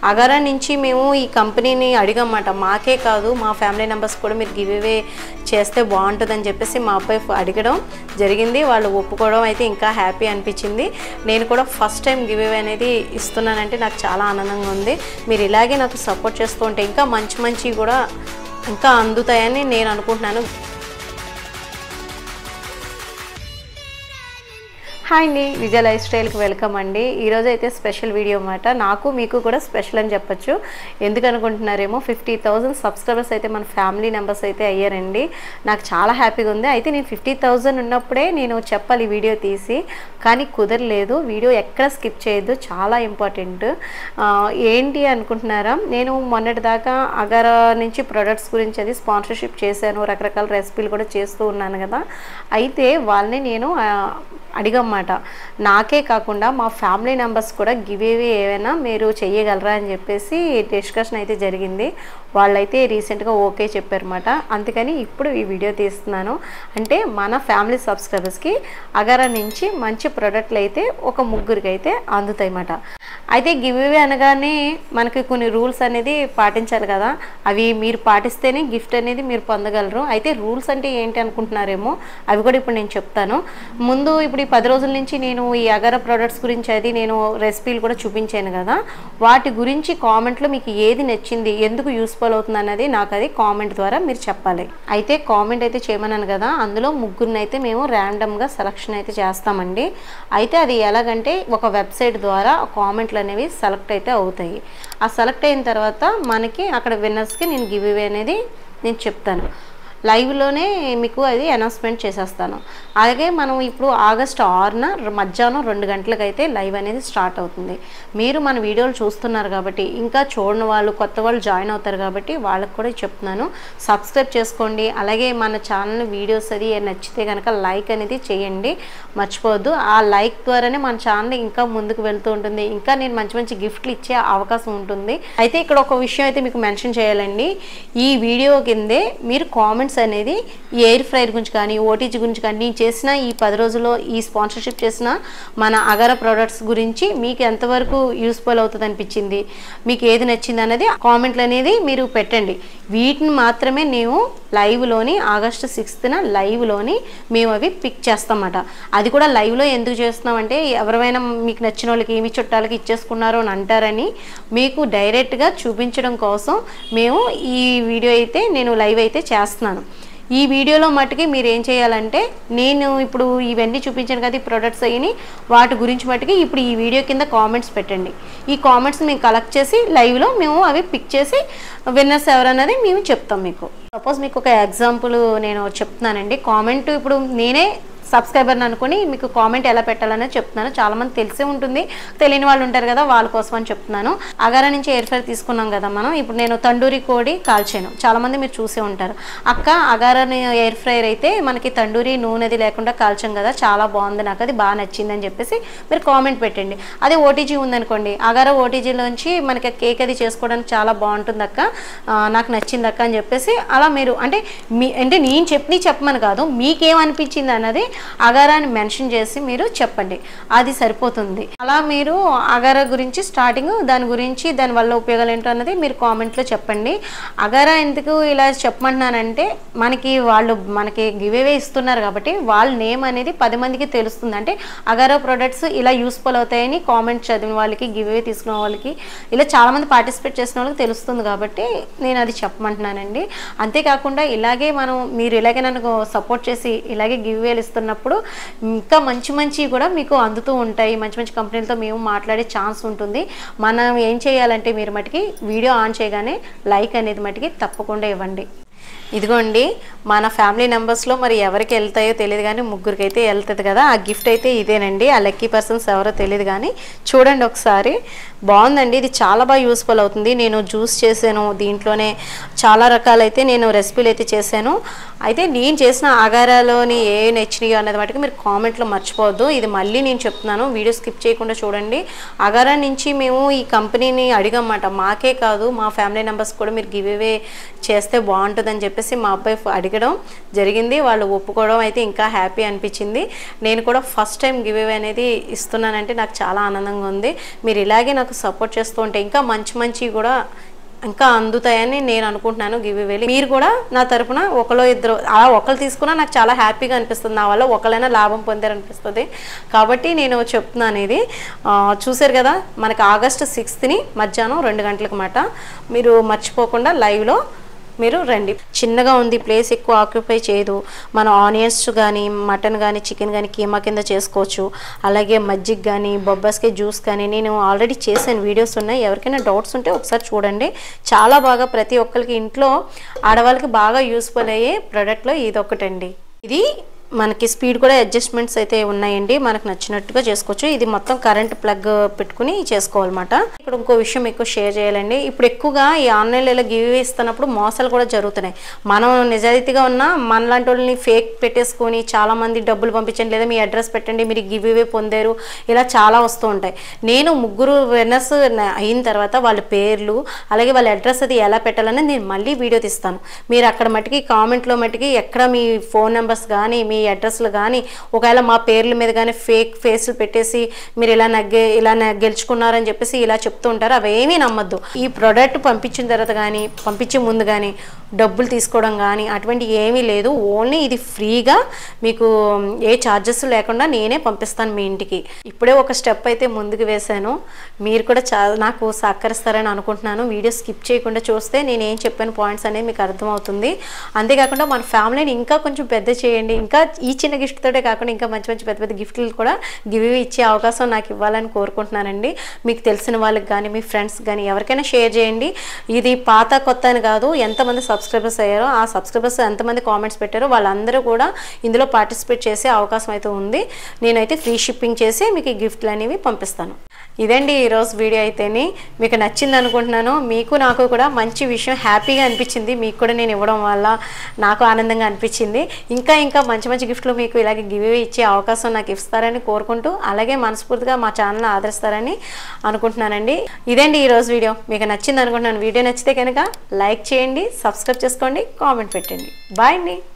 అగారా నుంచి మేము ఈ కంపెనీని అడిగమాట మాకే కాదు మా ఫ్యామిలీ మెంబర్స్ కూడా మీరు గివ్ అవే చేస్తే బాగుంటుందని చెప్పేసి మా అబ్బాయి అడగడం జరిగింది వాళ్ళు ఒప్పుకోవడం అయితే ఇంకా హ్యాపీ అనిపించింది నేను కూడా ఫస్ట్ టైం గివ్ అవే అనేది ఇస్తున్నానంటే నాకు చాలా ఆనందంగా ఉంది మీరు ఇలాగే నాకు సపోర్ట్ చేస్తూ ఉంటే ఇంకా మంచి మంచి కూడా ఇంకా అందుతాయని నేను అనుకుంటున్నాను హాయ్ అండి విజయ లైఫ్ స్టైల్కి వెల్కమ్ అండి ఈరోజు అయితే స్పెషల్ వీడియో అన్నమాట నాకు మీకు కూడా స్పెషల్ అని చెప్పొచ్చు ఎందుకు అనుకుంటున్నారేమో ఫిఫ్టీ థౌజండ్ సబ్స్క్రైబర్స్ అయితే మన ఫ్యామిలీ మెంబర్స్ అయితే అయ్యారండి నాకు చాలా హ్యాపీగా ఉంది అయితే నేను ఫిఫ్టీ థౌజండ్ ఉన్నప్పుడే నేను చెప్పాలి ఈ వీడియో తీసి కానీ కుదరలేదు వీడియో ఎక్కడ స్కిప్ చేయొద్దు చాలా ఇంపార్టెంట్ ఆ, ఏంటి అనుకుంటున్నారా నేను మొన్నటిదాకా అగర నుంచి ప్రొడక్ట్స్ గురించి అది స్పాన్సర్షిప్ చేశాను రకరకాల రెసిపీలు కూడా చేస్తూ ఉన్నాను కదా అయితే వాళ్ళని నేను ఆ, అడిగమాట నాకే కాకుండా మా ఫ్యామిలీ మెంబర్స్ కూడా గివ్ ఏవి ఏమైనా మీరు చెయ్యగలరా అని చెప్పేసి డిస్కషన్ అయితే జరిగింది వాళ్ళైతే రీసెంట్గా ఓకే చెప్పారన్నమాట అందుకని ఇప్పుడు ఈ వీడియో తీస్తున్నాను అంటే మన ఫ్యామిలీ సబ్స్క్రైబర్స్కి అగరా నుంచి మంచి ప్రోడక్ట్లు అయితే ఒక ముగ్గురికి అయితే అందుతాయి అన్నమాట అయితే గివ్ అవే అనగానే మనకి కొన్ని రూల్స్ అనేది పాటించాలి కదా అవి మీరు పాటిస్తేనే గిఫ్ట్ అనేది మీరు పొందగలరు అయితే రూల్స్ అంటే ఏంటి అనుకుంటున్నారేమో అవి కూడా ఇప్పుడు నేను చెప్తాను ముందు ఇప్పుడు ఈ పది రోజుల నుంచి నేను ఈ అగర ప్రోడక్ట్స్ గురించి అది నేను రెసిపీలు కూడా చూపించాను కదా వాటి గురించి కామెంట్లో మీకు ఏది నచ్చింది ఎందుకు యూస్ఫుల్ అవుతుంది అన్నది నాకు అది కామెంట్ ద్వారా మీరు చెప్పాలి అయితే కామెంట్ అయితే చేయమన్నాను కదా అందులో ముగ్గురిని అయితే మేము ర్యాండమ్గా సెలక్షన్ అయితే చేస్తామండి అయితే అది ఎలాగంటే ఒక వెబ్సైట్ ద్వారా కామెంట్లు అనేవి సెలెక్ట్ అయితే అవుతాయి ఆ సెలెక్ట్ అయిన తర్వాత మనకి అక్కడ విన్నర్స్కి నేను గివ్ అవే అనేది నేను చెప్తాను లైవ్లోనే మీకు అది అనౌన్స్మెంట్ చేసేస్తాను అలాగే మనం ఇప్పుడు ఆగస్ట్ ఆరున మధ్యాహ్నం రెండు గంటలకైతే లైవ్ అనేది స్టార్ట్ అవుతుంది మీరు మన వీడియోలు చూస్తున్నారు కాబట్టి ఇంకా చూడని వాళ్ళు కొత్త వాళ్ళు జాయిన్ అవుతారు కాబట్టి వాళ్ళకి కూడా చెప్తున్నాను సబ్స్క్రైబ్ చేసుకోండి అలాగే మన ఛానల్ వీడియోస్ అది నచ్చితే కనుక లైక్ అనేది చేయండి మర్చిపోవద్దు ఆ లైక్ ద్వారానే మన ఛానల్ ఇంకా ముందుకు వెళ్తూ ఉంటుంది ఇంకా నేను మంచి మంచి గిఫ్ట్లు ఇచ్చే అవకాశం ఉంటుంది అయితే ఇక్కడ ఒక విషయం అయితే మీకు మెన్షన్ చేయాలండి ఈ వీడియో కిందే మీరు కామెంట్స్ అనేది ఈ ఎయిర్ ఫ్రైర్ గురించి కానీ ఓటీజీ గురించి కానీ నేను చేసిన ఈ పది రోజుల్లో ఈ స్పాన్సర్షిప్ చేసిన మన అగర ప్రోడక్ట్స్ గురించి మీకు ఎంతవరకు యూస్ఫుల్ అవుతుంది అనిపించింది మీకు ఏది నచ్చింది అనేది కామెంట్లు అనేది మీరు పెట్టండి వీటిని మాత్రమే మేము లైవ్లోని ఆగస్టు సిక్స్త్న లైవ్లోని మేము అవి పిక్ చేస్తామన్నమాట అది కూడా లైవ్లో ఎందుకు చేస్తున్నామంటే ఎవరైనా మీకు నచ్చిన వాళ్ళకి మీ చుట్టాలకి ఇచ్చేసుకున్నారు అని అంటారని మీకు డైరెక్ట్గా చూపించడం కోసం మేము ఈ వీడియో అయితే నేను లైవ్ అయితే చేస్తున్నాను ఈ వీడియోలో మట్టుకి మీరు ఏం చేయాలంటే నేను ఇప్పుడు ఇవన్నీ చూపించాను కదా ఈ ప్రొడక్ట్స్ అయ్యి వాటి గురించి మట్టుకి ఇప్పుడు ఈ వీడియో కింద కామెంట్స్ పెట్టండి ఈ కామెంట్స్ మేము కలెక్ట్ చేసి లైవ్లో మేము అవి పిక్ చేసి విన్నర్స్ ఎవరన్నది మేము చెప్తాం మీకు సపోజ్ మీకు ఒక ఎగ్జాంపుల్ నేను చెప్తున్నానండి కామెంట్ ఇప్పుడు నేనే సబ్స్క్రైబర్ని అనుకుని మీకు కామెంట్ ఎలా పెట్టాలనేది చెప్తున్నాను చాలా మంది తెలిసే ఉంటుంది తెలియని వాళ్ళు ఉంటారు కదా వాళ్ళ కోసం అని చెప్తున్నాను అగారా నుంచి ఎయిర్ ఫ్రైర్ తీసుకున్నాం కదా మనం ఇప్పుడు నేను తండూరి కోడి కాల్చాను చాలా మంది మీరు చూసే ఉంటారు అక్క అగారాని ఎయిర్ ఫ్రైర్ అయితే మనకి తండూరి నూనెది లేకుండా కాల్చాం కదా చాలా బాగుంది నాకు అది బాగా నచ్చింది అని చెప్పేసి మీరు కామెంట్ పెట్టండి అదే ఓటీజీ ఉందనుకోండి అగారా ఓటీజీలోంచి మనకి కేక్ అది చేసుకోవడానికి చాలా బాగుంటుంది అక్క ఆ, నాకు నచ్చింది అక్క అని చెప్పేసి అలా మీరు అంటే మీ అంటే నేను చెప్పి చెప్పమని కాదు మీకేమనిపించింది అన్నది అగారాన్ని మెన్షన్ చేసి మీరు చెప్పండి అది సరిపోతుంది అలా మీరు అగారా గురించి స్టార్టింగ్ దాని గురించి దాని వల్ల ఉపయోగాలు ఏంటో అన్నది మీరు కామెంట్లో చెప్పండి అగారా ఎందుకు ఇలా చెప్పమంటున్నానంటే మనకి వాళ్ళు మనకి గివ్ అవే ఇస్తున్నారు కాబట్టి వాళ్ళ నేమ్ అనేది పది మందికి తెలుస్తుంది అంటే అగారా ప్రొడక్ట్స్ ఇలా యూస్ఫుల్ అవుతాయని కామెంట్ చదివిన వాళ్ళకి గివ్ అవే తీసుకున్న వాళ్ళకి ఇలా చాలామంది పార్టిసిపేట్ చేసిన వాళ్ళకి తెలుస్తుంది కాబట్టి నేను అది చెప్పమంటున్నానండి అంతేకాకుండా ఇలాగే మనం మీరు ఇలాగే నన్ను సపోర్ట్ చేసి ఇలాగే గివ్ వేలు ఇస్తున్నప్పుడు ఇంకా మంచి మంచి కూడా మీకు అందుతూ ఉంటాయి మంచి మంచి కంపెనీలతో మేము మాట్లాడే ఛాన్స్ ఉంటుంది మనం ఏం చేయాలంటే మీరు మటుకి వీడియో ఆన్ చేయగానే లైక్ అనేది మటుకి తప్పకుండా ఇవ్వండి ఇదిగోండి మన ఫ్యామిలీ మెంబర్స్లో మరి ఎవరికి వెళ్తాయో తెలియదు కానీ ముగ్గురికి అయితే వెళ్తుంది కదా ఆ గిఫ్ట్ అయితే ఇదేనండి ఆ లక్కీ పర్సన్స్ ఎవరో తెలియదు కానీ చూడండి ఒకసారి బాగుందండి ఇది చాలా బాగా యూస్ఫుల్ అవుతుంది నేను జ్యూస్ చేశాను దీంట్లోనే చాలా రకాలైతే నేను రెసిపీలు అయితే చేశాను అయితే నేను చేసిన ఆగారాలోని ఏ నచ్చినాయో అన్నది మటుకు మీరు కామెంట్లో మర్చిపోవద్దు ఇది మళ్ళీ నేను చెప్తున్నాను వీడియో స్కిప్ చేయకుండా చూడండి అగారా నుంచి మేము ఈ కంపెనీని అడిగమాట మాకే కాదు మా ఫ్యామిలీ మెంబర్స్ కూడా మీరు గివ్ అవే చేస్తే బాగుంటుందని చెప్పేసి మా అబ్బాయి అడగడం జరిగింది వాళ్ళు ఒప్పుకోవడం అయితే ఇంకా హ్యాపీ అనిపించింది నేను కూడా ఫస్ట్ టైం గివ్ అవే అనేది ఇస్తున్నానంటే నాకు చాలా ఆనందంగా ఉంది మీరు ఇలాగే నాకు నాకు సపోర్ట్ చేస్తూ ఉంటే ఇంకా మంచి మంచి కూడా ఇంకా అందుతాయని నేను అనుకుంటున్నాను గివ్ ఇవేలి మీరు కూడా నా తరపున ఒకలో ఇద్దరు అలా ఒకరు తీసుకున్నా నాకు చాలా హ్యాపీగా అనిపిస్తుంది నా వల్ల ఒకరైనా లాభం పొందారనిపిస్తుంది కాబట్టి నేను చెప్తున్నాను ఇది ఆ, చూశారు కదా మనకి ఆగస్టు సిక్స్త్ని మధ్యాహ్నం రెండు గంటలకు మాట మీరు మర్చిపోకుండా లైవ్లో మీరు రండి చిన్నగా ఉంది ప్లేస్ ఎక్కువ ఆక్యుపై చేయదు మనం ఆనియన్స్ కానీ మటన్ కానీ చికెన్ కానీ కీమా కింద చేసుకోవచ్చు అలాగే మజ్జిగ కానీ బొబ్బాస్కాయ జ్యూస్ కానీ నేను ఆల్రెడీ చేశాను వీడియోస్ ఉన్నాయి ఎవరికైనా డౌట్స్ ఉంటే ఒకసారి చూడండి చాలా బాగా ప్రతి ఒక్కరికి ఇంట్లో ఆడవాళ్ళకి బాగా యూస్ఫుల్ అయ్యే ప్రోడక్ట్లో ఇది ఒకటండి ఇది మనకి స్పీడ్ కూడా అడ్జస్ట్మెంట్స్ అయితే ఉన్నాయండి మనకు నచ్చినట్టుగా చేసుకోవచ్చు ఇది మొత్తం కరెంట్ ప్లగ్ పెట్టుకుని చేసుకోవాలన్నమాట ఇక్కడ ఇంకో విషయం ఎక్కువ షేర్ చేయాలండి ఇప్పుడు ఎక్కువగా ఈ ఆన్లైన్లో గివ్ ఇస్తున్నప్పుడు మోసాలు కూడా జరుగుతున్నాయి మనం నిజాయితీగా ఉన్న మనలాంటి వాళ్ళని ఫేక్ పెట్టేసుకొని చాలా మంది డబ్బులు పంపించండి లేదా మీ అడ్రస్ పెట్టండి మీరు గివ్ ఇవే పొందారు ఇలా చాలా వస్తూ ఉంటాయి నేను ముగ్గురు విన్నర్స్ అయిన తర్వాత వాళ్ళ పేర్లు అలాగే వాళ్ళ అడ్రస్ అది ఎలా పెట్టాలని నేను మళ్ళీ వీడియో తీస్తాను మీరు అక్కడ మట్టుకి కామెంట్లో మట్టుకి ఎక్కడ మీ ఫోన్ నెంబర్స్ కానీ మీ అడ్రస్లు కానీ ఒకవేళ మా పేర్ల మీద కానీ ఫేక్ ఫేస్లు పెట్టేసి మీరు ఇలా నగ్గే ఇలా న- గెలుచుకున్నారని చెప్పేసి ఇలా చెప్తూ ఉంటారు అవేమీ నమ్మద్దు ఈ ప్రోడక్ట్ పంపించిన తర్వాత కానీ పంపించే ముందు కానీ డబ్బులు తీసుకోవడం కానీ అటువంటి ఏమీ లేదు ఓన్లీ ఇది ఫ్రీగా మీకు ఏ ఛార్జెస్ లేకుండా నేనే పంపిస్తాను మీ ఇంటికి ఇప్పుడే ఒక స్టెప్ అయితే ముందుకు వేశాను మీరు కూడా చా నాకు సహకరిస్తారని అనుకుంటున్నాను వీడియో స్కిప్ చేయకుండా చూస్తే నేను ఏం చెప్పాను పాయింట్స్ అనేది మీకు అర్థమవుతుంది అంతేకాకుండా మన ఫ్యామిలీని ఇంకా కొంచెం పెద్ద చేయండి ఇంకా ఈ చిన్న గిఫ్ట్ తోటే కాకుండా ఇంకా మంచి మంచి పెద్ద పెద్ద గిఫ్ట్లు కూడా గివ్ ఇచ్చే అవకాశం నాకు ఇవ్వాలని కోరుకుంటున్నానండి మీకు తెలిసిన వాళ్ళకి కానీ మీ ఫ్రెండ్స్ కానీ ఎవరికైనా షేర్ చేయండి ఇది పాత కొత్త అని కాదు ఎంతమంది సబ్స్క్రైబర్స్ అయ్యారో ఆ సబ్స్క్రైబర్స్ ఎంతమంది కామెంట్స్ పెట్టారో వాళ్ళందరూ కూడా ఇందులో పార్టిసిపేట్ చేసే అవకాశం అయితే ఉంది నేనైతే ఫ్రీ షిప్పింగ్ చేసి మీకు ఈ గిఫ్ట్లు అనేవి పంపిస్తాను ఇదండి ఈరోజు వీడియో అయితేని మీకు నచ్చింది అనుకుంటున్నాను మీకు నాకు కూడా మంచి విషయం హ్యాపీగా అనిపించింది మీకు కూడా నేను ఇవ్వడం వల్ల నాకు ఆనందంగా అనిపించింది ఇంకా ఇంకా మంచి మంచి గిఫ్ట్లు మీకు ఇలాగే గివ్ ఇచ్చే అవకాశం నాకు ఇస్తారని కోరుకుంటూ అలాగే మనస్ఫూర్తిగా మా ఛానల్ ఆదరిస్తారని అనుకుంటున్నానండి ఇదండి ఈరోజు వీడియో మీకు నచ్చింది అనుకుంటున్నాను వీడియో నచ్చితే కనుక లైక్ చేయండి సబ్స్క్రైబ్ చేసుకోండి కామెంట్ పెట్టండి బాయ్ అండి